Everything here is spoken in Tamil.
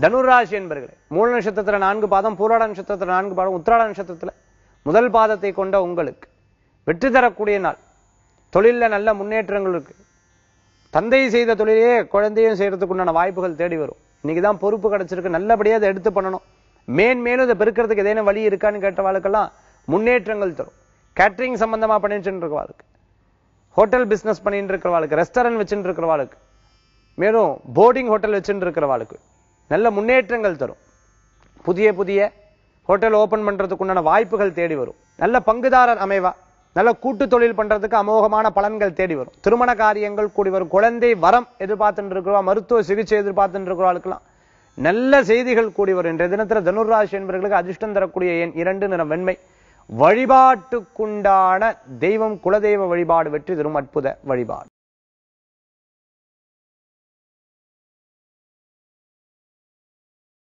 தனுராசி என்பர்களே மூல நட்சத்திரத்துல நான்கு பாதம் பூராட நட்சத்திரத்துல நான்கு பாதம் உத்திராட நட்சத்திரத்துல முதல் பாதத்தை கொண்ட உங்களுக்கு வெற்றி தரக்கூடிய நாள் தொழில்ல நல்ல முன்னேற்றங்கள் இருக்கு தந்தை செய்த தொழிலையே குழந்தையும் செய்யறதுக்கு உண்டான வாய்ப்புகள் தேடி வரும் இன்னைக்கு தான் பொறுப்பு கிடைச்சிருக்கு நல்லபடியா அதை எடுத்து பண்ணணும் மேன்மேலும் இதை பெருக்கிறதுக்கு ஏதேனும் வழி இருக்கான்னு கேட்டவாளுக்கெல்லாம் முன்னேற்றங்கள் தரும் கேட்டரிங் சம்பந்தமா பண்ணிட்டு இருக்கிறவாளுக்கு ஹோட்டல் பிசினஸ் பண்ணிட்டு இருக்கிறவாளுக்கு ரெஸ்டாரண்ட் வச்சுட்டு இருக்கிறவாளுக்கு மேலும் போர்டிங் ஹோட்டல் வச்சுட்டு இருக்கிறவாளுக்கு நல்ல முன்னேற்றங்கள் தரும் புதிய புதிய ஹோட்டல் ஓபன் பண்றதுக்கு உண்டான வாய்ப்புகள் தேடி வரும் நல்ல பங்குதாரர் அமைவா நல்ல கூட்டு தொழில் பண்றதுக்கு அமோகமான பலன்கள் தேடி வரும் திருமண காரியங்கள் கூடி வரும் குழந்தை வரம் எதிர்பார்த்துட்டு இருக்கிறவா மருத்துவ சிகிச்சை எதிர்பார்த்துட்டு இருக்கிறவர்களுக்கெல்லாம் நல்ல செய்திகள் கூடி வரும் இன்றைய தினத்துல தனுர்ராசி என்பவர்களுக்கு அதிர்ஷ்டம் தரக்கூடிய எண் இரண்டு நிறம் வெண்மை வழிபாட்டுக்குண்டான தெய்வம் குலதெய்வ வழிபாடு வெற்றி தரும் அற்புத வழிபாடு